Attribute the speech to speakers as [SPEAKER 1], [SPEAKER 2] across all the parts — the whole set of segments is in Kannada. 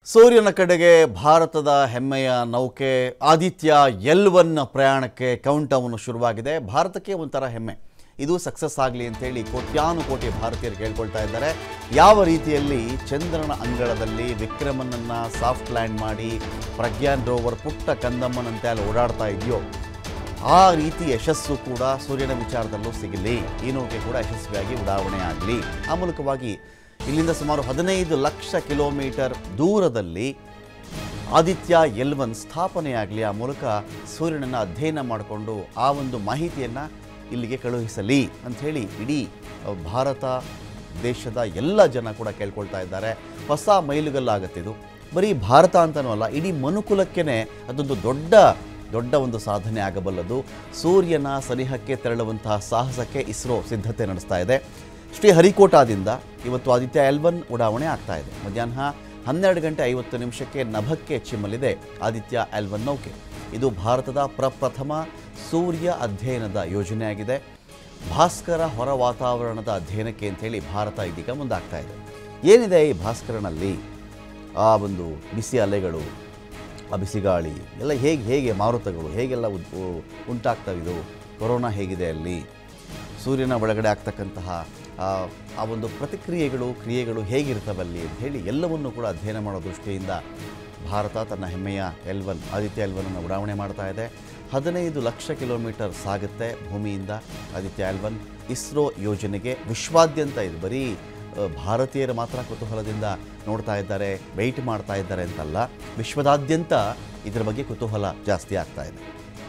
[SPEAKER 1] ಸೂರ್ಯನ ಕಡೆಗೆ ಭಾರತದ ಹೆಮ್ಮೆಯ ನೌಕೆ ಆದಿತ್ಯ ಎಲ್ ಒನ್ ಪ್ರಯಾಣಕ್ಕೆ ಕೌಂಟೌನ್ ಶುರುವಾಗಿದೆ ಭಾರತಕ್ಕೆ ಒಂಥರ ಹೆಮ್ಮೆ ಇದು ಸಕ್ಸಸ್ ಆಗಲಿ ಅಂತೇಳಿ ಕೋಟ್ಯಾನುಕೋಟಿ ಭಾರತೀಯರು ಕೇಳ್ಕೊಳ್ತಾ ಇದ್ದಾರೆ ಯಾವ ರೀತಿಯಲ್ಲಿ ಚಂದ್ರನ ಅಂಗಳದಲ್ಲಿ ವಿಕ್ರಮನನ್ನು ಸಾಫ್ಟ್ ಲ್ಯಾಂಡ್ ಮಾಡಿ ಪ್ರಜ್ಞಾನ್ ರೋವರ್ ಪುಟ್ಟ ಕಂದಮ್ಮನಂತೆ ಅಲ್ಲಿ ಓಡಾಡ್ತಾ ಇದೆಯೋ ಆ ರೀತಿ ಯಶಸ್ಸು ಕೂಡ ಸೂರ್ಯನ ವಿಚಾರದಲ್ಲೂ ಸಿಗಲಿ ಈ ನೌಕೆ ಕೂಡ ಯಶಸ್ವಿಯಾಗಿ ಉಡಾವಣೆ ಆಗಲಿ ಆ ಮೂಲಕವಾಗಿ ಇಲ್ಲಿಂದ ಸುಮಾರು ಹದಿನೈದು ಲಕ್ಷ ಕಿಲೋಮೀಟರ್ ದೂರದಲ್ಲಿ ಆದಿತ್ಯ ಎಲ್ ಒನ್ ಸ್ಥಾಪನೆಯಾಗಲಿ ಆ ಮೂಲಕ ಸೂರ್ಯನನ್ನು ಅಧ್ಯಯನ ಮಾಡಿಕೊಂಡು ಆ ಒಂದು ಮಾಹಿತಿಯನ್ನು ಇಲ್ಲಿಗೆ ಕಳುಹಿಸಲಿ ಅಂಥೇಳಿ ಇಡೀ ಭಾರತ ದೇಶದ ಎಲ್ಲ ಜನ ಕೂಡ ಕೇಳ್ಕೊಳ್ತಾ ಇದ್ದಾರೆ ಹೊಸ ಮೈಲುಗಲ್ಲಾಗತ್ತಿದು ಬರೀ ಭಾರತ ಅಂತನೂ ಅಲ್ಲ ಇಡೀ ಮನುಕುಲಕ್ಕೇ ಅದೊಂದು ದೊಡ್ಡ ದೊಡ್ಡ ಒಂದು ಸಾಧನೆ ಆಗಬಲ್ಲದು ಸೂರ್ಯನ ಸನಿಹಕ್ಕೆ ತೆರಳುವಂತಹ ಸಾಹಸಕ್ಕೆ ಇಸ್ರೋ ಸಿದ್ಧತೆ ನಡೆಸ್ತಾ ಇದೆ ಶ್ರೀ ಹರಿಕೋಟಾದಿಂದ ಇವತ್ತು ಆದಿತ್ಯ ಎಲ್ ಒನ್ ಉಡಾವಣೆ ಆಗ್ತಾ ಇದೆ ಮಧ್ಯಾಹ್ನ ಹನ್ನೆರಡು ಗಂಟೆ ಐವತ್ತು ನಿಮಿಷಕ್ಕೆ ನಭಕ್ಕೆ ಚಿಮ್ಮಲಿದೆ ಆದಿತ್ಯ ಎಲ್ ಒನ್ ನೌಕೆ ಇದು ಭಾರತದ ಪ್ರಪ್ರಥಮ ಸೂರ್ಯ ಅಧ್ಯಯನದ ಯೋಜನೆಯಾಗಿದೆ ಭಾಸ್ಕರ ಹೊರ ವಾತಾವರಣದ ಅಧ್ಯಯನಕ್ಕೆ ಅಂಥೇಳಿ ಭಾರತ ಇದೀಗ ಮುಂದಾಗ್ತಾ ಇದೆ ಏನಿದೆ ಈ ಭಾಸ್ಕರನಲ್ಲಿ ಆ ಒಂದು ಬಿಸಿ ಅಲೆಗಳು ಆ ಬಿಸಿಗಾಳಿ ಎಲ್ಲ ಹೇಗೆ ಹೇಗೆ ಮಾರುತಗಳು ಹೇಗೆಲ್ಲ ಉದ್- ಉ- ಉಂಟಾಗ್ತವಿದು ಕೊರೋನಾ ಹೇಗಿದೆ ಅಲ್ಲಿ ಸೂರ್ಯನ ಒಳಗಡೆ ಆಗ್ತಕ್ಕಂತಹ ಆ ಆ ಒಂದು ಪ್ರತಿಕ್ರಿಯೆಗಳು ಕ್ರಿಯೆಗಳು ಹೇಗಿರ್ತವಲ್ಲಿ ಅಂತ ಹೇಳಿ ಎಲ್ಲವನ್ನೂ ಕೂಡ ಅಧ್ಯಯನ ಮಾಡೋ ದೃಷ್ಟಿಯಿಂದ ಭಾರತ ತನ್ನ ಹೆಮ್ಮೆಯ ಎಲ್ ಒನ್ ಆದಿತ್ಯ ಎಲ್ ಒನ್ನನ್ನು ಉಡಾವಣೆ ಮಾಡ್ತಾ ಇದೆ ಹದಿನೈದು ಲಕ್ಷ ಕಿಲೋಮೀಟರ್ ಸಾಗುತ್ತೆ ಭೂಮಿಯಿಂದ ಆದಿತ್ಯ ಎಲ್ ಒನ್ ಇಸ್ರೋ ಯೋಜನೆಗೆ ವಿಶ್ವಾದ್ಯಂತ ಇದು ಬರೀ ಆ, ಭಾರತೀಯರು ಮಾತ್ರ ಕುತೂಹಲದಿಂದ ನೋಡ್ತಾ ಇದ್ದಾರೆ ವೆಯ್ಟ್ ಮಾಡ್ತಾ ಇದ್ದಾರೆ ಅಂತಲ್ಲ ವಿಶ್ವದಾದ್ಯಂತ ಇದರ ಬಗ್ಗೆ ಕುತೂಹಲ ಜಾಸ್ತಿ ಆಗ್ತಾ ಇದೆ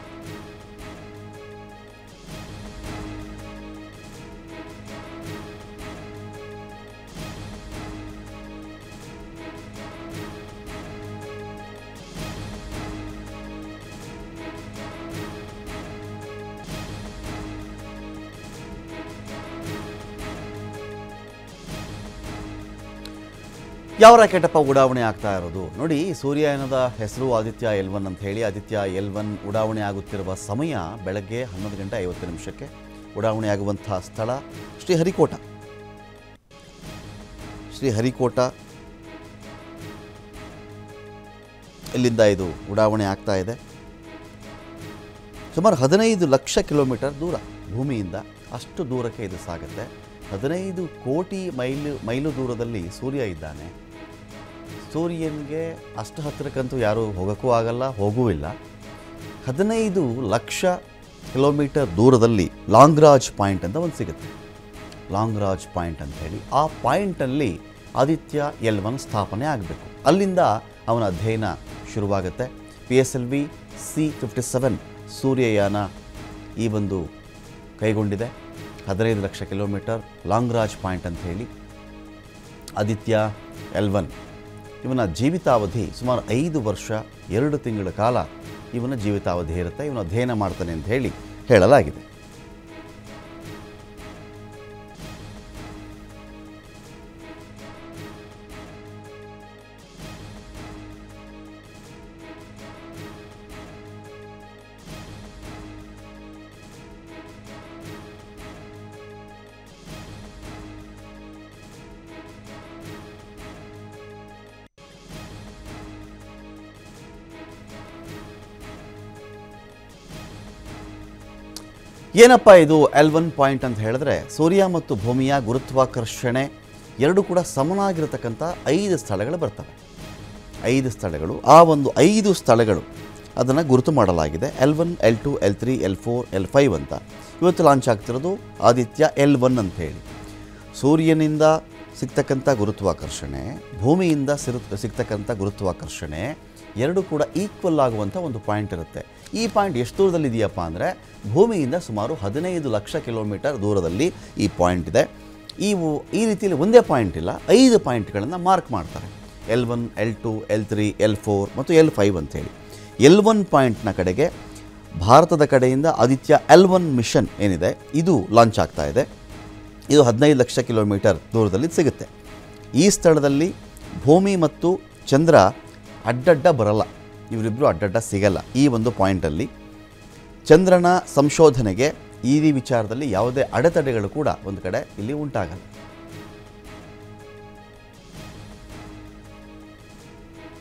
[SPEAKER 1] ಯಾವ ರಾಕೆಟಪ್ಪ ಉಡಾವಣೆ ಆಗ್ತಾ ಇರೋದು ನೋಡಿ ಸೂರ್ಯಯಾನದ ಹೆಸರು ಆದಿತ್ಯ ಎಲ್ ಒನ್ ಅಂತ ಹೇಳಿ ಆದಿತ್ಯ ಎಲ್ ಒನ್ ಉಡಾವಣೆ ಆಗುತ್ತಿರುವ ಸಮಯ ಬೆಳಗ್ಗೆ ಹನ್ನೊಂದು ಗಂಟೆ ಐವತ್ತು ನಿಮಿಷಕ್ಕೆ ಉಡಾವಣೆ ಆಗುವಂತಹ ಸ್ಥಳ ಶ್ರೀ ಹರಿಕೋಟ ಶ್ರೀ ಹರಿಕೋಟ ಇಲ್ಲಿಂದ ಇದು ಉಡಾವಣೆ ಆಗ್ತಾ ಇದೆ ಸುಮಾರು ಹದಿನೈದು ಲಕ್ಷ ಕಿಲೋಮೀಟರ್ ದೂರ ಭೂಮಿಯಿಂದ ಅಷ್ಟು ದೂರಕ್ಕೆ ಇದು ಸಾಗುತ್ತೆ ಹದಿನೈದು ಕೋಟಿ ಮೈಲು ಮೈಲು ದೂರದಲ್ಲಿ ಸೂರ್ಯ ಇದ್ದಾನೆ ಸೂರ್ಯನಿಗೆ ಅಷ್ಟು ಹತ್ತಿರಕ್ಕಂತೂ ಯಾರೂ ಹೋಗೋಕ್ಕೂ ಆಗಲ್ಲ ಹೋಗೂ ಇಲ್ಲ ಹದಿನೈದು ಲಕ್ಷ ಕಿಲೋಮೀಟರ್ ದೂರದಲ್ಲಿ ಲಾಂಗ್ರಾಜ್ ಪಾಯಿಂಟ್ ಅಂತ ಒಂದು ಸಿಗುತ್ತೆ ಲಾಂಗ್ರಾಜ್ ಪಾಯಿಂಟ್ ಅಂತ ಹೇಳಿ ಆ ಪಾಯಿಂಟಲ್ಲಿ ಆದಿತ್ಯ ಎಲ್ ಒನ್ ಸ್ಥಾಪನೆ ಆಗಬೇಕು ಅಲ್ಲಿಂದ ಅವನ ಅಧ್ಯಯನ ಶುರುವಾಗುತ್ತೆ P S L V C fifty seven ಸೂರ್ಯಯಾನ ಈ ಒಂದು ಕೈಗೊಂಡಿದೆ ಹದಿನೈದು ಲಕ್ಷ ಕಿಲೋಮೀಟರ್ ಲಾಂಗ್ರಾಜ್ ಪಾಯಿಂಟ್ ಅಂತ ಹೇಳಿ ಆದಿತ್ಯ ಎಲ್ ಒನ್ ಇವನ ಜೀವಿತಾವಧಿ ಸುಮಾರು ಐದು ವರ್ಷ ಎರಡು ತಿಂಗಳ ಕಾಲ ಇವನ ಜೀವಿತಾವಧಿ ಇರುತ್ತೆ ಇವನು ಅಧ್ಯಯನ ಮಾಡ್ತಾನೆ ಅಂತ ಹೇಳಿ ಹೇಳಲಾಗಿದೆ ಏನಪ್ಪ ಇದು ಎಲ್ ಒನ್ ಪಾಯಿಂಟ್ ಅಂತ ಹೇಳಿದ್ರೆ ಸೂರ್ಯ ಮತ್ತು ಭೂಮಿಯ ಗುರುತ್ವಾಕರ್ಷಣೆ ಎರಡು ಕೂಡ ಸಮನಾಗಿರತಕ್ಕಂಥ ಐದು ಸ್ಥಳಗಳು ಬರ್ತವೆ ಐದು ಸ್ಥಳಗಳು ಆ ಒಂದು ಐದು ಸ್ಥಳಗಳು ಅದನ್ನು ಗುರುತು ಮಾಡಲಾಗಿದೆ L one L two L three L four L five ಅಂತ ಇವತ್ತು ಲಾಂಚ್ ಆಗ್ತಿರೋದು ಆದಿತ್ಯ ಎಲ್ ಒನ್ ಅಂತ ಹೇಳಿ ಸೂರ್ಯನಿಂದ ಸಿಗ್ತಕ್ಕಂಥ ಗುರುತ್ವಾಕರ್ಷಣೆ ಭೂಮಿಯಿಂದ ಸಿರು ಸಿಗ್ತಕ್ಕಂಥ ಗುರುತ್ವಾಕರ್ಷಣೆ ಎರಡು ಕೂಡ ಈಕ್ವಲ್ ಆಗುವಂಥ ಒಂದು ಪಾಯಿಂಟ್ ಇರುತ್ತೆ ಈ ಪಾಯಿಂಟ್ ಎಷ್ಟು ದೂರದಲ್ಲಿ ಇದೆಯಪ್ಪ ಅಂದರೆ ಭೂಮಿಯಿಂದ ಸುಮಾರು ಹದಿನೈದು ಲಕ್ಷ ಕಿಲೋಮೀಟರ್ ದೂರದಲ್ಲಿ ಈ ಪಾಯಿಂಟ್ ಇದೆ ಇವು ಈ ರೀತಿಯಲ್ಲಿ ಒಂದೇ ಪಾಯಿಂಟ್ ಇಲ್ಲ ಐದು ಪಾಯಿಂಟ್ಗಳನ್ನು ಮಾರ್ಕ್ ಮಾಡ್ತಾರೆ L one L two L three L four ಮತ್ತು ಎಲ್ ಫೈವ್ ಅಂತೇಳಿ ಎಲ್ ಒನ್ ಪಾಯಿಂಟ್ನ ಕಡೆಗೆ ಭಾರತದ ಕಡೆಯಿಂದ ಆದಿತ್ಯ ಎಲ್ ಒನ್ ಮಿಷನ್ ಏನಿದೆ ಇದು ಲಾಂಚ್ ಆಗ್ತಾ ಇದೆ ಇದು ಹದಿನೈದು ಲಕ್ಷ ಕಿಲೋಮೀಟರ್ ದೂರದಲ್ಲಿ ಸಿಗುತ್ತೆ ಈ ಸ್ಥಳದಲ್ಲಿ ಭೂಮಿ ಮತ್ತು ಚಂದ್ರ ಅಡ್ಡಡ್ಡ ಬರಲ್ಲ ಇವರಿಬ್ಬರು ಅಡ್ಡಡ್ಡ ಸಿಗಲ್ಲ ಈ ಒಂದು ಪಾಯಿಂಟಲ್ಲಿ ಚಂದ್ರನ ಸಂಶೋಧನೆಗೆ ಈ ವಿಚಾರದಲ್ಲಿ ಯಾವುದೇ ಅಡೆತಡೆಗಳು ಕೂಡ ಒಂದು ಕಡೆ ಇಲ್ಲಿ ಉಂಟಾಗಲ್ಲ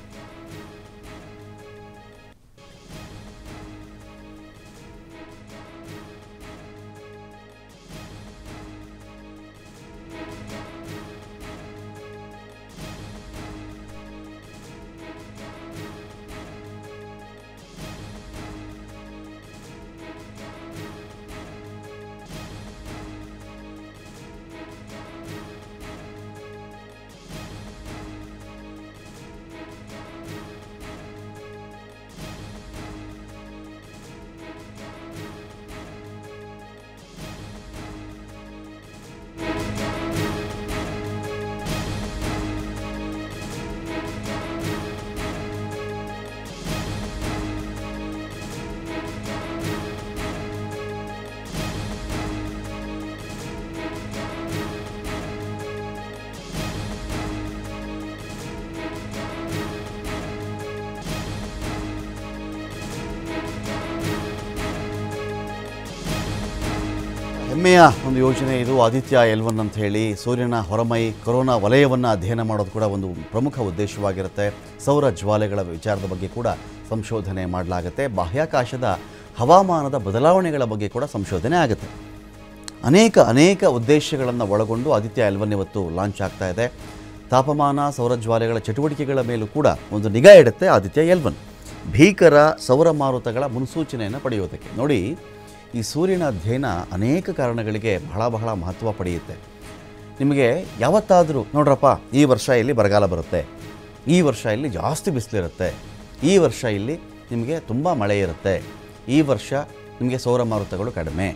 [SPEAKER 1] ಹೆಮ್ಮೆಯ ಒಂದು ಯೋಜನೆ ಇದು ಆದಿತ್ಯ ಎಲ್ ಒನ್ ಅಂತ ಹೇಳಿ ಸೂರ್ಯನ ಹೊರಮೈ ಕೊರೋನಾ ವಲಯವನ್ನು ಅಧ್ಯಯನ ಮಾಡೋದು ಕೂಡ ಒಂದು ಪ್ರಮುಖ ಉದ್ದೇಶವಾಗಿರುತ್ತೆ ಸೌರ ಜ್ವಾಲೆಗಳ ವಿಚಾರದ ಬಗ್ಗೆ ಕೂಡ ಸಂಶೋಧನೆ ಮಾಡಲಾಗುತ್ತೆ ಬಾಹ್ಯಾಕಾಶದ ಹವಾಮಾನದ ಬದಲಾವಣೆಗಳ ಬಗ್ಗೆ ಕೂಡ ಸಂಶೋಧನೆ ಆಗುತ್ತೆ ಅನೇಕ ಅನೇಕ ಉದ್ದೇಶಗಳನ್ನು ಒಳಗೊಂಡು ಆದಿತ್ಯ ಎಲ್ ಒನ್ ಇವತ್ತು ಲಾಂಚ್ ಆಗ್ತಾ ಇದೆ ತಾಪಮಾನ ಸೌರಜ್ವಾಲೆಗಳ ಚಟುವಟಿಕೆಗಳ ಮೇಲೂ ಕೂಡ ಒಂದು ನಿಗಾ ಇಡುತ್ತೆ ಆದಿತ್ಯ ಎಲ್ ಒನ್ ಭೀಕರ ಸೌರ ಮಾರುತಗಳ ಮುನ್ಸೂಚನೆಯನ್ನು ಪಡೆಯೋದಕ್ಕೆ ನೋಡಿ ಈ ಸೂರ್ಯನ ಅಧ್ಯಯನ ಅನೇಕ ಕಾರಣಗಳಿಗೆ ಬಹಳ ಬಹಳ ಮಹತ್ವ ಪಡೆಯುತ್ತೆ ನಿಮಗೆ ಯಾವತ್ತಾದರೂ ನೋಡ್ರಪ್ಪ ಈ ವರ್ಷ ಇಲ್ಲಿ ಬರಗಾಲ ಬರುತ್ತೆ ಈ ವರ್ಷ ಇಲ್ಲಿ ಜಾಸ್ತಿ ಬಿಸಿಲಿರುತ್ತೆ ಈ ವರ್ಷ ಇಲ್ಲಿ ನಿಮಗೆ ತುಂಬ ಮಳೆ ಇರುತ್ತೆ ಈ ವರ್ಷ ನಿಮಗೆ ಸೌರ ಮಾರುತಗಳು ಕಡಿಮೆ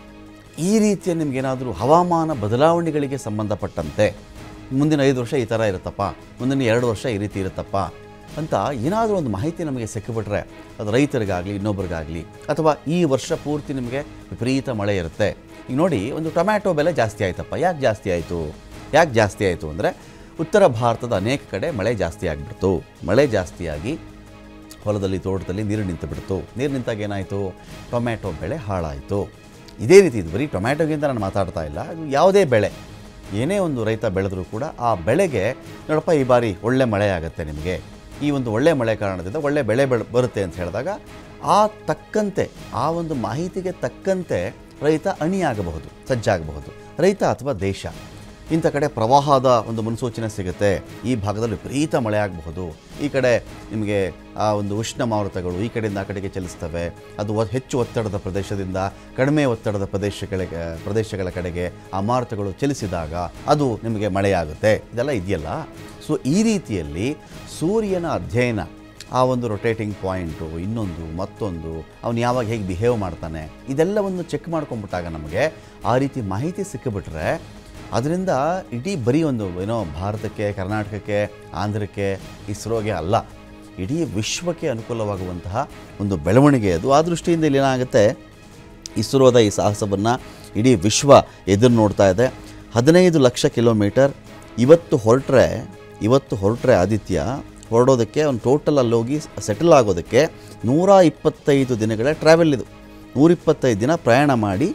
[SPEAKER 1] ಈ ರೀತಿಯ ನಿಮಗೇನಾದರೂ ಹವಾಮಾನ ಬದಲಾವಣೆಗಳಿಗೆ ಸಂಬಂಧಪಟ್ಟಂತೆ ಮುಂದಿನ ಐದು ವರ್ಷ ಈ ಥರ ಇರುತ್ತಪ್ಪ ಮುಂದಿನ ಎರಡು ವರ್ಷ ಈ ರೀತಿ ಇರುತ್ತಪ್ಪ ಅಂತ ಏನಾದರೂ ಒಂದು ಮಾಹಿತಿ ನಮಗೆ ಸಿಕ್ಕಿಬಿಟ್ರೆ ಅದು ರೈತರಿಗಾಗಲಿ ಇನ್ನೊಬ್ರಿಗಾಗಲಿ ಅಥವಾ ಈ ವರ್ಷ ಪೂರ್ತಿ ನಿಮಗೆ ವಿಪರೀತ ಮಳೆ ಇರುತ್ತೆ ಈಗ ನೋಡಿ ಒಂದು ಟೊಮ್ಯಾಟೊ ಬೆಲೆ ಜಾಸ್ತಿ ಆಯ್ತಪ್ಪ ಯಾಕೆ ಜಾಸ್ತಿ ಆಯಿತು ಯಾಕೆ ಜಾಸ್ತಿ ಆಯಿತು ಅಂದರೆ ಉತ್ತರ ಭಾರತದ ಅನೇಕ ಕಡೆ ಮಳೆ ಜಾಸ್ತಿ ಆಗಿಬಿಡ್ತು ಮಳೆ ಜಾಸ್ತಿಯಾಗಿ ಹೊಲದಲ್ಲಿ ತೋಟದಲ್ಲಿ ನೀರು ನಿಂತು ಬಿಡ್ತು ನೀರು ನಿಂತಾಗ ಏನಾಯಿತು ಟೊಮ್ಯಾಟೊ ಬೆಳೆ ಹಾಳಾಯಿತು ಇದೇ ರೀತಿ ಇದು ಬರೀ ಟೊಮ್ಯಾಟೊಗಿಂತ ನಾನು ಮಾತಾಡ್ತಾ ಇಲ್ಲ ಅದು ಯಾವುದೇ ಬೆಳೆ ಏನೇ ಒಂದು ರೈತ ಬೆಳೆದರೂ ಕೂಡ ಆ ಬೆಳೆಗೆ ನೋಡಪ್ಪ ಈ ಬಾರಿ ಒಳ್ಳೆ ಮಳೆ ಆಗುತ್ತೆ ನಿಮಗೆ ಈ ಒಂದು ಒಳ್ಳೆ ಮಳೆ ಕಾರಣದಿಂದ ಒಳ್ಳೆ ಬೆಳೆ ಬೆಳೆ ಬರುತ್ತೆ ಅಂತ ಹೇಳಿದಾಗ ಆ ತಕ್ಕಂತೆ ಆ ಒಂದು ಮಾಹಿತಿಗೆ ತಕ್ಕಂತೆ ರೈತ ಅಣಿಯಾಗಬಹುದು ಸಜ್ಜಾಗಬಹುದು ರೈತ ಅಥವಾ ದೇಶ ಇಂಥ ಕಡೆ ಪ್ರವಾಹದ ಒಂದು ಮುನ್ಸೂಚನೆ ಸಿಗುತ್ತೆ ಈ ಭಾಗದಲ್ಲಿ ವಿಪರೀತ ಮಳೆ ಆಗಬಹುದು ಈ ಕಡೆ ನಿಮಗೆ ಆ ಒಂದು ಉಷ್ಣ ಮಾರುತಗಳು ಈ ಕಡೆಯಿಂದ ಆ ಕಡೆಗೆ ಚಲಿಸ್ತವೆ ಅದು ಒ- ಹೆಚ್ಚು ಒತ್ತಡದ ಪ್ರದೇಶದಿಂದ ಕಡಿಮೆ ಒತ್ತಡದ ಪ್ರದೇಶಗಳಿಗೆ ಪ್ರದೇಶಗಳ ಕಡೆಗೆ ಆ ಮಾರುತಗಳು ಚಲಿಸಿದಾಗ ಅದು ನಿಮಗೆ ಮಳೆಯಾಗುತ್ತೆ ಇದೆಲ್ಲ ಇದೆಯಲ್ಲ ಸೊ ಈ ರೀತಿಯಲ್ಲಿ ಸೂರ್ಯನ ಅಧ್ಯಯನ ಆ ಒಂದು ರೊಟೇಟಿಂಗ್ ಪಾಯಿಂಟು ಇನ್ನೊಂದು ಮತ್ತೊಂದು ಅವನು ಯಾವಾಗ ಹೇಗೆ ಬಿಹೇವ್ ಮಾಡ್ತಾನೆ ಇದೆಲ್ಲವನ್ನು ಚೆಕ್ ಮಾಡ್ಕೊಂಡ್ಬಿಟ್ಟಾಗ ನಮಗೆ ಆ ರೀತಿ ಮಾಹಿತಿ ಸಿಕ್ಕಿಬಿಟ್ರೆ ಅದರಿಂದ ಇಡೀ ಬರೀ ಒಂದು ಏನೋ ಭಾರತಕ್ಕೆ ಕರ್ನಾಟಕಕ್ಕೆ ಆಂಧ್ರಕ್ಕೆ ಇಸ್ರೋಗೆ ಅಲ್ಲ ಇಡೀ ವಿಶ್ವಕ್ಕೆ ಅನುಕೂಲವಾಗುವಂತಹ ಒಂದು ಬೆಳವಣಿಗೆ ಅದು ಆ ದೃಷ್ಟಿಯಿಂದ ಇಲ್ಲಿ ಏನಾಗುತ್ತೆ ಇಸ್ರೋದ ಈ ಸಾಹಸವನ್ನು ಇಡೀ ವಿಶ್ವ ಎದುರು ನೋಡ್ತಾ ಇದೆ ಹದಿನೈದು ಲಕ್ಷ ಕಿಲೋಮೀಟರ್ ಇವತ್ತು ಹೊರಟ್ರೆ ಇವತ್ತು ಹೊರಟ್ರೆ ಆದಿತ್ಯ ಹೊರಡೋದಕ್ಕೆ ಅವ್ನು ಟೋಟಲ್ ಅಲ್ಲಿ ಹೋಗಿ ಸೆಟಲ್ ಆಗೋದಕ್ಕೆ ನೂರ ಇಪ್ಪತ್ತೈದು ದಿನಗಳ ಟ್ರಾವೆಲ್ ಇದು ನೂರಿಪ್ಪತ್ತೈದು ದಿನ ಪ್ರಯಾಣ ಮಾಡಿ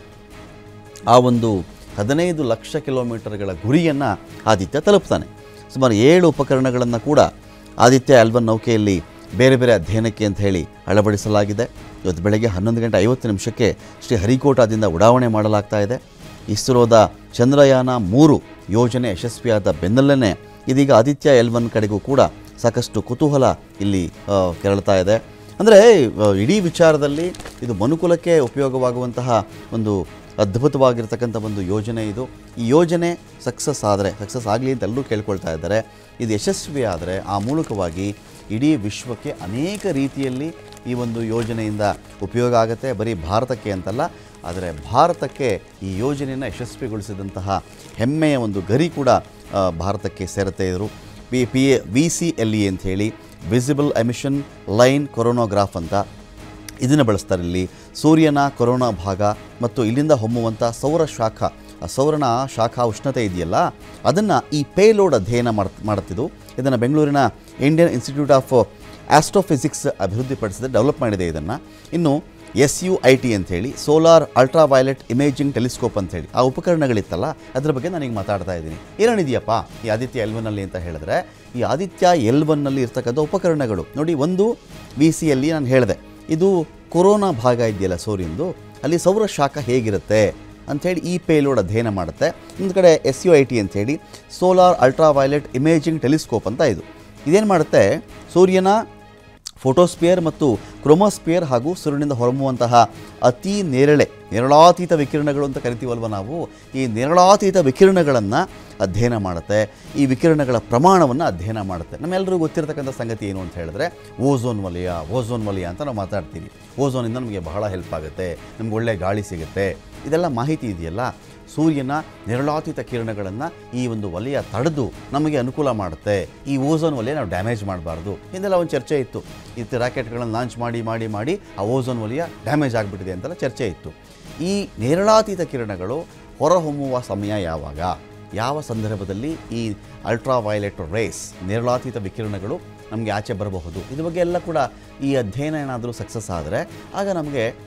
[SPEAKER 1] ಆ ಒಂದು ಹದಿನೈದು ಲಕ್ಷ ಕಿಲೋಮೀಟರ್ಗಳ ಗುರಿಯನ್ನು ಆದಿತ್ಯ ತಲುಪ್ತಾನೆ ಸುಮಾರು ಏಳು ಉಪಕರಣಗಳನ್ನು ಕೂಡ ಆದಿತ್ಯ ಆಲ್ಬನ್ ನೌಕೆಯಲ್ಲಿ ಬೇರೆ ಬೇರೆ ಅಧ್ಯಯನಕ್ಕೆ ಅಂತ ಹೇಳಿ ಅಳವಡಿಸಲಾಗಿದೆ ಇವತ್ತು ಬೆಳಗ್ಗೆ ಹನ್ನೊಂದು ಗಂಟೆ ಐವತ್ತು ನಿಮಿಷಕ್ಕೆ ಶ್ರೀ ಹರಿಕೋಟಾದಿಂದ ಉಡಾವಣೆ ಮಾಡಲಾಗ್ತಾ ಇದೆ ಇಸ್ರೋದ ಚಂದ್ರಯಾನ ಮೂರು ಯೋಜನೆ ಯಶಸ್ವಿಯಾದ ಬೆನ್ನಲ್ಲೇ ಇದೀಗ ಆದಿತ್ಯ ಎಲ್ ಒನ್ ಕಡೆಗೂ ಕೂಡ ಸಾಕಷ್ಟು ಕುತೂಹಲ ಇಲ್ಲಿ ಆ, ಕೆರಳ್ತಾ ಇದೆ ಅಂದರೆ ಇಡೀ ವಿಚಾರದಲ್ಲಿ ಇದು ಮನುಕುಲಕ್ಕೆ ಉಪಯೋಗವಾಗುವಂತಹ ಒಂದು ಅದ್ಭುತವಾಗಿರ್ತಕ್ಕಂಥ ಒಂದು ಯೋಜನೆ ಇದು ಈ ಯೋಜನೆ ಸಕ್ಸಸ್ ಆದರೆ ಸಕ್ಸಸ್ ಆಗಲಿ ಅಂತ ಎಲ್ಲರೂ ಕೇಳ್ಕೊಳ್ತಾ ಇದ್ದಾರೆ ಇದು ಯಶಸ್ವಿ ಆದರೆ ಆ ಮೂಲಕವಾಗಿ ಇಡೀ ವಿಶ್ವಕ್ಕೆ ಅನೇಕ ರೀತಿಯಲ್ಲಿ ಈ ಒಂದು ಯೋಜನೆಯಿಂದ ಉಪಯೋಗ ಆಗುತ್ತೆ ಬರೀ ಭಾರತಕ್ಕೆ ಅಂತಲ್ಲ ಆದರೆ ಭಾರತಕ್ಕೆ ಈ ಯೋಜನೆಯನ್ನು ಯಶಸ್ವಿಗೊಳಿಸಿದಂತಹ ಹೆಮ್ಮೆಯ ಒಂದು ಗರಿ ಕೂಡ ಆ, ಭಾರತಕ್ಕೆ ಸೇರುತ್ತೆ ಇವರು P P A V C L E ಅಂತ ಹೇಳಿ ವಿಸಿಬಲ್ ಎಮಿಷನ್ ಲೈನ್ ಕೊರೋನೋಗ್ರಾಫ್ ಅಂತ ಇದನ್ನು ಬಳಸ್ತಾರೆ ಇಲ್ಲಿ ಸೂರ್ಯನ ಕೊರೋನಾ ಭಾಗ ಮತ್ತು ಇಲ್ಲಿಂದ ಹೊಮ್ಮುವಂಥ ಸೌರ ಶಾಖ ಆ ಸೌರನ ಶಾಖ ಉಷ್ಣತೆ ಇದೆಯಲ್ಲ ಅದನ್ನು ಈ ಪೇಲೋಡ್ ಅಧ್ಯಯನ ಮಾಡ್ ಮಾಡುತ್ತಿದ್ದು ಇದನ್ನು ಬೆಂಗಳೂರಿನ ಇಂಡಿಯನ್ ಇನ್ಸ್ಟಿಟ್ಯೂಟ್ ಆಫ್ ಆಸ್ಟ್ರೋಫಿಸಿಕ್ಸ್ ಅಭಿವೃದ್ಧಿಪಡಿಸಿದೆ ಡೆವಲಪ್ ಮಾಡಿದೆ ಇದನ್ನು ಇನ್ನು ಎಸ್ ಯು ಐ ಟಿ ಅಂತೇಳಿ solar ultraviolet imaging telescope ಅಂತೇಳಿ ಆ ಉಪಕರಣಗಳಿತ್ತಲ್ಲ ಅದ್ರ ಬಗ್ಗೆ ನಾನೀಗ ಮಾತಾಡ್ತಾ ಇದ್ದೀನಿ ಏನೇನಿದೆಯಪ್ಪ ಈ ಆದಿತ್ಯ ಎಲ್ ಒನ್ನಲ್ಲಿ ಅಂತ ಹೇಳಿದ್ರೆ ಈ ಆದಿತ್ಯ ಎಲ್ ಒನ್ನಲ್ಲಿ ಇರ್ತಕ್ಕಂಥ ಉಪಕರಣಗಳು ನೋಡಿ ಒಂದು ವಿ ಸಿ ಅಲ್ಲಿ ನಾನು ಹೇಳಿದೆ ಇದು ಕೊರೋನಾ ಭಾಗ ಇದೆಯಲ್ಲ ಸೂರ್ಯಂದು ಅಲ್ಲಿ ಸೌರ ಶಾಖ ಹೇಗಿರುತ್ತೆ ಅಂಥೇಳಿ ಈ ಪೇಲೋಡ್ ಅಧ್ಯಯನ ಮಾಡುತ್ತೆ ಒಂದು ಕಡೆ ಎಸ್ ಯು ಐ ಟಿ ಅಂಥೇಳಿ solar ultraviolet imaging telescope ಅಂತ ಇದು ಇದೇನು ಮಾಡುತ್ತೆ ಸೂರ್ಯನ ಫೋಟೋಸ್ಪಿಯರ್ ಮತ್ತು ಕ್ರೋಮೋಸ್ಪಿಯರ್ ಹಾಗೂ ಸೂರ್ಯನಿಂದ ಹೊರಮುವಂತಹ ಅತಿ ನೇರಳೆ ನೇರಳಾತೀತ ವಿಕಿರಣಗಳು ಅಂತ ಕರಿತೀವಲ್ವ ನಾವು ಈ ನೇರಳಾತೀತ ವಿಕಿರಣಗಳನ್ನು ಅಧ್ಯಯನ ಮಾಡುತ್ತೆ ಈ ವಿಕಿರಣಗಳ ಪ್ರಮಾಣವನ್ನು ಅಧ್ಯಯನ ಮಾಡುತ್ತೆ ನಮ್ಮೆಲ್ಲರಿಗೂ ಗೊತ್ತಿರತಕ್ಕಂಥ ಸಂಗತಿ ಏನು ಅಂತ ಹೇಳಿದ್ರೆ ಓಝೋನ್ ವಲಯ ಓಝೋನ್ ವಲಯ ಅಂತ ನಾವು ಮಾತಾಡ್ತೀವಿ ಓಝೋನಿಂದ ನಮಗೆ ಬಹಳ ಹೆಲ್ಪ್ ಆಗುತ್ತೆ ನಮ್ಗೆ ಒಳ್ಳೆ ಗಾಳಿ ಸಿಗುತ್ತೆ ಇದೆಲ್ಲ ಮಾಹಿತಿ ಇದೆಯಲ್ಲ ಸೂರ್ಯನ ನೇರಳಾತೀತ ಕಿರಣಗಳನ್ನು ಈ ಒಂದು ವಲಯ ತಡೆದು ನಮಗೆ ಅನುಕೂಲ ಮಾಡುತ್ತೆ ಈ ಓಝೋನ್ ವಲಯ ನಾವು ಡ್ಯಾಮೇಜ್ ಮಾಡಬಾರ್ದು ಹಿಂದೆಲ್ಲ ಒಂದು ಚರ್ಚೆ ಇತ್ತು ಇತ್ತು ರಾಕೆಟ್ಗಳನ್ನು ಲಾಂಚ್ ಮಾಡಿ ಮಾಡಿ ಮಾಡಿ ಆ ಓಝೋನ್ ವಲಯ ಡ್ಯಾಮೇಜ್ ಆಗಿಬಿಟ್ಟಿದೆ ಅಂತೆಲ್ಲ ಚರ್ಚೆ ಇತ್ತು ಈ ನೇರಳಾತೀತ ಕಿರಣಗಳು ಹೊರಹೊಮ್ಮುವ ಸಮಯ ಯಾವಾಗ ಯಾವ ಸಂದರ್ಭದಲ್ಲಿ ಈ ಅಲ್ಟ್ರಾ ವೈಲೆಟ್ ರೇಸ್ ನೇರಳಾತೀತ ವಿಕಿರಣಗಳು ನಮಗೆ ಆಚೆ ಬರಬಹುದು ಇದ್ರ ಬಗ್ಗೆ ಎಲ್ಲ ಕೂಡ ಈ ಅಧ್ಯಯನ ಏನಾದರೂ ಸಕ್ಸಸ್ ಆದರೆ ಆಗ ನಮಗೆ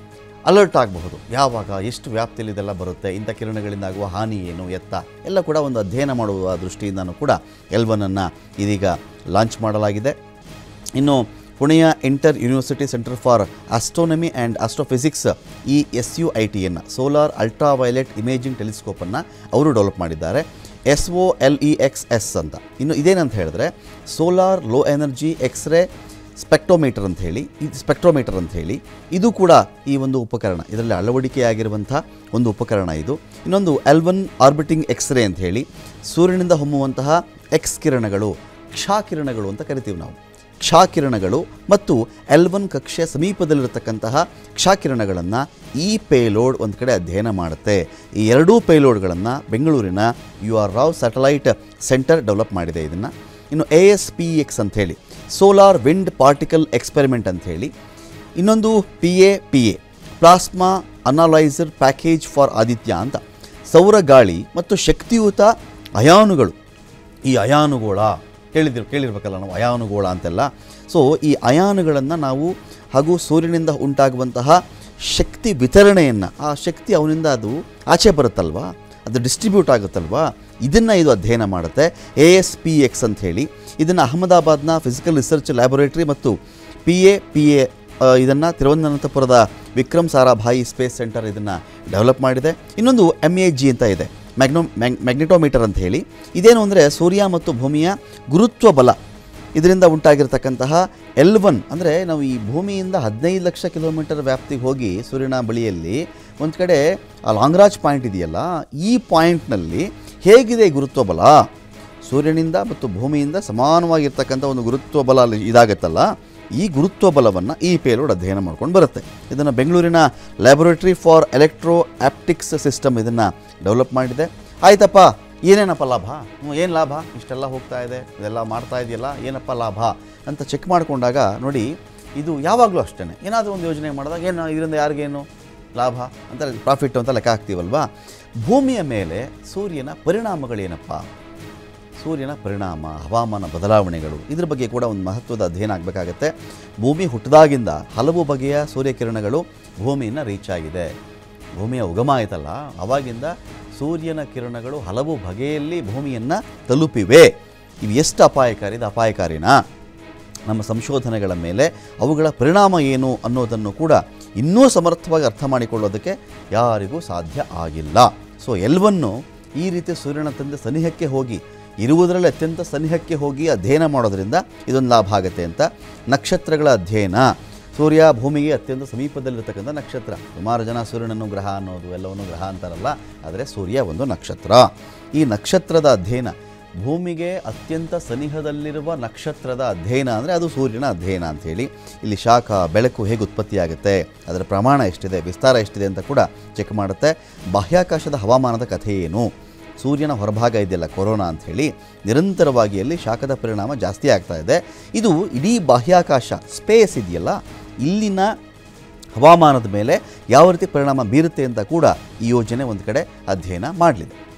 [SPEAKER 1] ಅಲರ್ಟ್ ಆಗಬಹುದು ಯಾವಾಗ ಎಷ್ಟು ವ್ಯಾಪ್ತಿಯಲ್ಲಿ ಇದೆಲ್ಲ ಬರುತ್ತೆ ಇಂಥ ಕಿರಣಗಳಿಂದ ಆಗುವ ಹಾನಿ ಏನು ಎತ್ತ ಎಲ್ಲ ಕೂಡ ಒಂದು ಅಧ್ಯಯನ ಮಾಡುವ ದೃಷ್ಟಿಯಿಂದನೂ ಕೂಡ ಎಲ್ ಒನ್ನನ್ನು ಇದೀಗ ಲಾಂಚ್ ಮಾಡಲಾಗಿದೆ ಇನ್ನು ಪುಣೆಯ Inter University Centre for Astronomy and Astrophysics ಈ ಎಸ್ ಯು ಐ ಟಿಯನ್ನು ಸೋಲಾರ್ ಅಲ್ಟ್ರಾವೈಲೆಟ್ ಇಮೇಜಿಂಗ್ ಟೆಲಿಸ್ಕೋಪನ್ನು ಅವರು ಡೆವಲಪ್ ಮಾಡಿದ್ದಾರೆ S O L E X S ಅಂತ ಇನ್ನು ಇದೇನಂತ ಹೇಳಿದ್ರೆ solar low energy X-ray spectrometer ಅಂತ ಹೇಳಿ ಇದು ಸ್ಪೆಕ್ಟ್ರೋಮೀಟರ್ ಅಂತ ಹೇಳಿ ಇದು ಕೂಡ ಈ ಒಂದು ಉಪಕರಣ ಇದರಲ್ಲಿ ಅಳವಡಿಕೆಯಾಗಿರುವಂಥ ಒಂದು ಉಪಕರಣ ಇದು ಇನ್ನೊಂದು ಎಲ್ವನ್ ಆರ್ಬಿಟಿಂಗ್ ಎಕ್ಸ್ರೇ ಅಂತ ಹೇಳಿ ಸೂರ್ಯನಿಂದ ಹೊಮ್ಮುವಂತಹ ಎಕ್ಸ್ ಕಿರಣಗಳು ಕ್ಷಾಕಿರಣಗಳು ಅಂತ ಕರಿತೀವಿ ನಾವು ಕ್ಷಾಕಿರಣಗಳು ಮತ್ತು ಎಲ್ವನ್ ಕಕ್ಷೆಯ ಸಮೀಪದಲ್ಲಿರತಕ್ಕಂತಹ ಕ್ಷಾಕಿರಣಗಳನ್ನು ಈ ಪೇಲೋಡ್ ಒಂದು ಕಡೆ ಅಧ್ಯಯನ ಮಾಡುತ್ತೆ ಈ ಎರಡೂ ಪೇಲೋಡ್ಗಳನ್ನು ಬೆಂಗಳೂರಿನ U R Rao satellite centre develop ಮಾಡಿದೆ ಇದನ್ನು ಇನ್ನು ಎ ಎಸ್ ಪಿ ಎಕ್ಸ್ ಅಂಥೇಳಿ ಸೋಲಾರ್ ವಿಂಡ್ ಪಾರ್ಟಿಕಲ್ ಎಕ್ಸ್ಪೆರಿಮೆಂಟ್ ಅಂಥೇಳಿ ಇನ್ನೊಂದು P A P A plasma analyser package for Aditya ಅಂತ ಸೌರ ಗಾಳಿ ಮತ್ತು ಶಕ್ತಿಯುತ ಅಯಾನುಗಳು ಈ ಅಯಾನುಗೋಳ ಕೇಳಿದಿರ್ ಕೇಳಿರ್ಬೇಕಲ್ಲ ನಾವು ಅಯಾನುಗೋಳ ಅಂತೆಲ್ಲ ಸೊ ಈ ಅಯಾನುಗಳನ್ನು ನಾವು ಹಾಗೂ ಸೂರ್ಯನಿಂದ ಉಂಟಾಗುವಂತಹ ಶಕ್ತಿ ವಿತರಣೆಯನ್ನು ಆ ಶಕ್ತಿ ಅವನಿಂದ ಅದು ಆಚೆ ಬರುತ್ತಲ್ವಾ ಅದು ಡಿಸ್ಟ್ರಿಬ್ಯೂಟ್ ಆಗುತ್ತಲ್ವಾ ಇದನ್ನು ಇದು ಅಧ್ಯಯನ ಮಾಡುತ್ತೆ ಎ ಎಸ್ ಪಿ ಎಕ್ಸ್ ಅಂತ ಹೇಳಿ ಇದನ್ನು ಅಹಮದಾಬಾದ್ನ ಫಿಸಿಕಲ್ ರಿಸರ್ಚ್ ಲ್ಯಾಬೊರೇಟರಿ ಮತ್ತು ಪಿ ಎ ಪಿ ಎ ಇದನ್ನು ತಿರುವನಂತಪುರದ ವಿಕ್ರಮ್ ಸಾರಾಭಾಯಿ ಸ್ಪೇಸ್ ಸೆಂಟರ್ ಇದನ್ನು ಡೆವಲಪ್ ಮಾಡಿದೆ ಇನ್ನೊಂದು ಎಮ್ ಎ ಜಿ ಅಂತ ಇದೆ ಮ್ಯಾಗ್ನೋ ಮ್ಯಾಗ್ ಮ್ಯಾಗ್ನೆಟೋಮೀಟರ್ ಅಂತ ಹೇಳಿ ಇದೇನು ಅಂದರೆ ಸೂರ್ಯ ಮತ್ತು ಭೂಮಿಯ ಗುರುತ್ವ ಬಲ ಇದರಿಂದ ಉಂಟಾಗಿರ್ತಕ್ಕಂತಹ ಎಲ್ ಒನ್ ಅಂದರೆ ನಾವು ಈ ಭೂಮಿಯಿಂದ ಹದಿನೈದು ಲಕ್ಷ ಕಿಲೋಮೀಟರ್ ವ್ಯಾಪ್ತಿಗೆ ಹೋಗಿ ಸೂರ್ಯನ ಬಳಿಯಲ್ಲಿ ಒಂದು ಕಡೆ ಆ ಲಾಂಗ್ರಾಜ್ ಪಾಯಿಂಟ್ ಇದೆಯಲ್ಲ ಈ ಪಾಯಿಂಟ್ನಲ್ಲಿ ಹೇಗಿದೆ ಈ ಗುರುತ್ವ ಬಲ ಸೂರ್ಯನಿಂದ ಮತ್ತು ಭೂಮಿಯಿಂದ ಸಮಾನವಾಗಿರ್ತಕ್ಕಂಥ ಒಂದು ಗುರುತ್ವ ಬಲ ಅಲ್ಲಿ ಇದಾಗತ್ತಲ್ಲ ಈ ಗುರುತ್ವ ಬಲವನ್ನು ಈ ಪೇಲೋಡ್ ಅಧ್ಯಯನ ಮಾಡ್ಕೊಂಡು ಬರುತ್ತೆ ಇದನ್ನು ಬೆಂಗಳೂರಿನ Laboratory for Electro Optics System ಇದನ್ನು ಡೆವಲಪ್ ಮಾಡಿದೆ ಆಯ್ತಪ್ಪ ಏನೇನಪ್ಪ ಲಾಭ ಏನು ಲಾಭ ಇಷ್ಟೆಲ್ಲ ಹೋಗ್ತಾ ಇದೆ ಇದೆಲ್ಲ ಮಾಡ್ತಾ ಇದೆಯಲ್ಲ ಏನಪ್ಪ ಲಾಭ ಅಂತ ಚೆಕ್ ಮಾಡಿಕೊಂಡಾಗ ನೋಡಿ ಇದು ಯಾವಾಗಲೂ ಅಷ್ಟೇ ಏನಾದರೂ ಒಂದು ಯೋಜನೆ ಮಾಡಿದಾಗ ಏನು ಇದರಿಂದ ಯಾರಿಗೇನು ಲಾಭ ಅಂತ ಪ್ರಾಫಿಟ್ ಅಂತ ಲೆಕ್ಕ ಹಾಕ್ತೀವಲ್ವಾ ಭೂಮಿಯ ಮೇಲೆ ಸೂರ್ಯನ ಪರಿಣಾಮಗಳೇನಪ್ಪ ಸೂರ್ಯನ ಪರಿಣಾಮ ಹವಾಮಾನ ಬದಲಾವಣೆಗಳು ಇದ್ರ ಬಗ್ಗೆ ಕೂಡ ಒಂದು ಮಹತ್ವದ ಅಧ್ಯಯನ ಆಗಬೇಕಾಗತ್ತೆ ಭೂಮಿ ಹುಟ್ಟಿದಾಗಿಂದ ಹಲವು ಬಗೆಯ ಸೂರ್ಯಕಿರಣಗಳು ಭೂಮಿಯನ್ನು ರೀಚ್ ಆಗಿದೆ ಭೂಮಿಯ ಉಗಮ ಆಯ್ತಲ್ಲ ಅವಾಗಿಂದ ಸೂರ್ಯನ ಕಿರಣಗಳು ಹಲವು ಬಗೆಯಲ್ಲಿ ಭೂಮಿಯನ್ನು ತಲುಪಿವೆ ಇವು ಎಷ್ಟು ಅಪಾಯಕಾರಿ ಇದು ಅಪಾಯಕಾರಿನಾ ನಮ್ಮ ಸಂಶೋಧನೆಗಳ ಮೇಲೆ ಅವುಗಳ ಪರಿಣಾಮ ಏನು ಅನ್ನೋದನ್ನು ಕೂಡ ಇನ್ನೂ ಸಮರ್ಥವಾಗಿ ಅರ್ಥ ಮಾಡಿಕೊಳ್ಳೋದಕ್ಕೆ ಯಾರಿಗೂ ಸಾಧ್ಯ ಆಗಿಲ್ಲ ಸೊ ಎಲ್ವನ್ನು ಈ ರೀತಿ ಸೂರ್ಯನ ತಂದೆ ಸನಿಹಕ್ಕೆ ಹೋಗಿ ಇರುವುದರಲ್ಲಿ ಅತ್ಯಂತ ಸನಿಹಕ್ಕೆ ಹೋಗಿ ಅಧ್ಯಯನ ಮಾಡೋದ್ರಿಂದ ಇದೊಂದು ಲಾಭ ಆಗುತ್ತೆ ಅಂತ ನಕ್ಷತ್ರಗಳ ಅಧ್ಯಯನ ಸೂರ್ಯ ಭೂಮಿಗೆ ಅತ್ಯಂತ ಸಮೀಪದಲ್ಲಿರ್ತಕ್ಕಂಥ ನಕ್ಷತ್ರ ಸುಮಾರು ಜನ ಸೂರ್ಯನನ್ನು ಗ್ರಹ ಅನ್ನೋದು ಎಲ್ಲವನ್ನು ಗ್ರಹ ಅಂತಾರಲ್ಲ ಆದರೆ ಸೂರ್ಯ ಒಂದು ನಕ್ಷತ್ರ ಈ ನಕ್ಷತ್ರದ ಅಧ್ಯಯನ ಭೂಮಿಗೆ ಅತ್ಯಂತ ಸನಿಹದಲ್ಲಿರುವ ನಕ್ಷತ್ರದ ಅಧ್ಯಯನ ಅಂದರೆ ಅದು ಸೂರ್ಯನ ಅಧ್ಯಯನ ಅಂಥೇಳಿ ಇಲ್ಲಿ ಶಾಖ ಬೆಳಕು ಹೇಗೆ ಉತ್ಪತ್ತಿಯಾಗುತ್ತೆ ಅದರ ಪ್ರಮಾಣ ಎಷ್ಟಿದೆ ವಿಸ್ತಾರ ಎಷ್ಟಿದೆ ಅಂತ ಕೂಡ ಚೆಕ್ ಮಾಡುತ್ತೆ ಬಾಹ್ಯಾಕಾಶದ ಹವಾಮಾನದ ಕಥೆ ಏನು ಸೂರ್ಯನ ಹೊರಭಾಗ ಇದೆಯಲ್ಲ ಕೊರೋನಾ ಅಂಥೇಳಿ ನಿರಂತರವಾಗಿ ಅಲ್ಲಿ ಶಾಖದ ಪರಿಣಾಮ ಜಾಸ್ತಿ ಆಗ್ತಾ ಇದೆ ಇದು ಇಡೀ ಬಾಹ್ಯಾಕಾಶ ಸ್ಪೇಸ್ ಇದೆಯಲ್ಲ ಇಲ್ಲಿನ ಹವಾಮಾನದ ಮೇಲೆ ಯಾವ ರೀತಿ ಪರಿಣಾಮ ಬೀರುತ್ತೆ ಅಂತ ಕೂಡ ಈ ಯೋಜನೆ ಒಂದು ಕಡೆ ಅಧ್ಯಯನ ಮಾಡಲಿದೆ